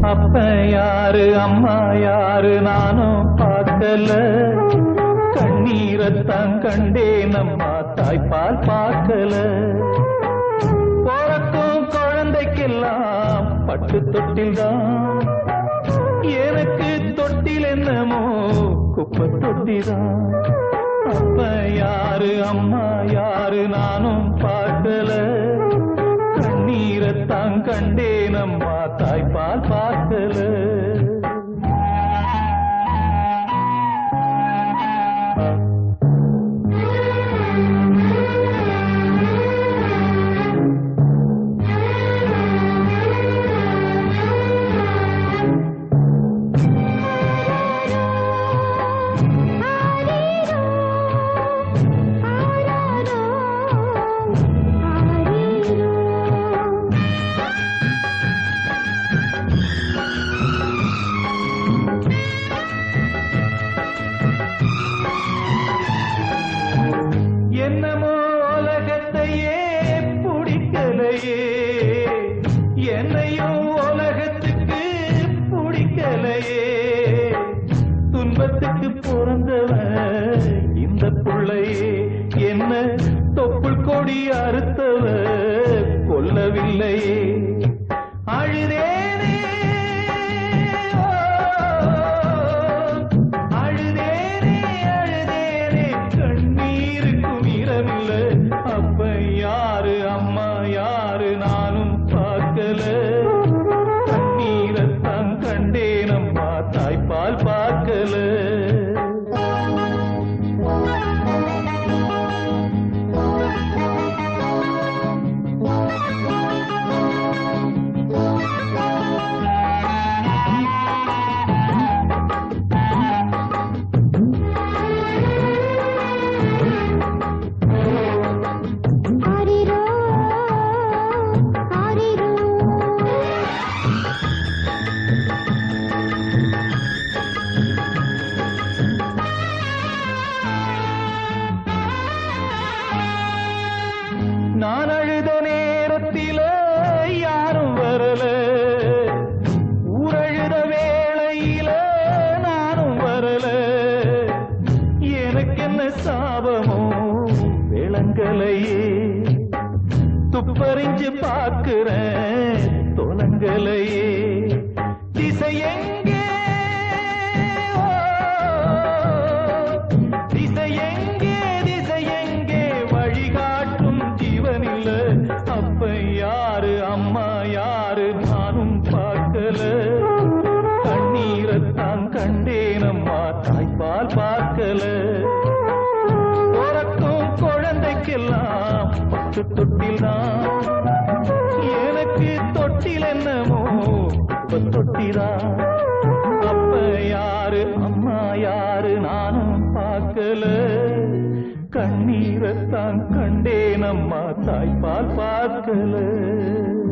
அப்ப யாரு அம்மா யாரு நானும் பார்க்கல கண்ணீரத்தான் கண்டேன் அம்மா தாய்ப்பால் பார்க்கல பிறக்கும் குழந்தைக்கெல்லாம் பட்டு தொட்டில் தான் எனக்கு தொட்டில் என்னமோ குப்பை தொட்டிதான் அப்ப யாரு அம்மா யாரு நானும் பார்க்கல கண்ணீரத்தான் கண்டேன் அம்மா தாய்ப்பால் பார்க்கல என்னமோ உலகத்தையே பிடிக்கலையே என்னையும் உலகத்துக்கு பிடிக்கலையே துன்பத்துக்கு பிறந்தவன் இந்த பிள்ளையே என்ன தொப்புள் கொடி அறுத்தவ கொல்லவில்லையே அழுதேனே ஓ, அழுதேனே அழுதேனே கண்ணீருக்கும் இரவில்லை அப்ப யாரு அம்மா யாரு நானும் பார்க்கல கண்ணீரத்தான் கண்டேன் அம்மா தாய்ப்பால் பார்க்கல ஆரிரோ ஆரிரோ நான் அழுத நேரத்தில யாரும் வரல ஊரழுத வேளையில நானும் வரல எனக்கு என்ன சாபமோ விளங்கலையே துப்பறிஞ்சு பார்க்கிறேன் தொலங்கலையே திசை எங்கே ஓ, திசை எங்கே திசை எங்கே வழிகாட்டும் ஜீவனில்ல அப்ப யாரு அம்மா யாரு நானும் பார்க்கல கண்ணீரத்தான் கண்டேன் அம்மா தாய்ப்பால் பார்க்கல பிறக்கும் குழந்தைக்கெல்லாம் பட்டு தொட்டில் தான் எனக்கு தொட்டில் என்னமோ குப்பை தொட்டிதான் அப்ப யாரு அம்மா யாரு நானும் பார்க்கல கண்ணீரத்தான் கண்டேன் அம்மா தாய்ப்பால் பார்க்கல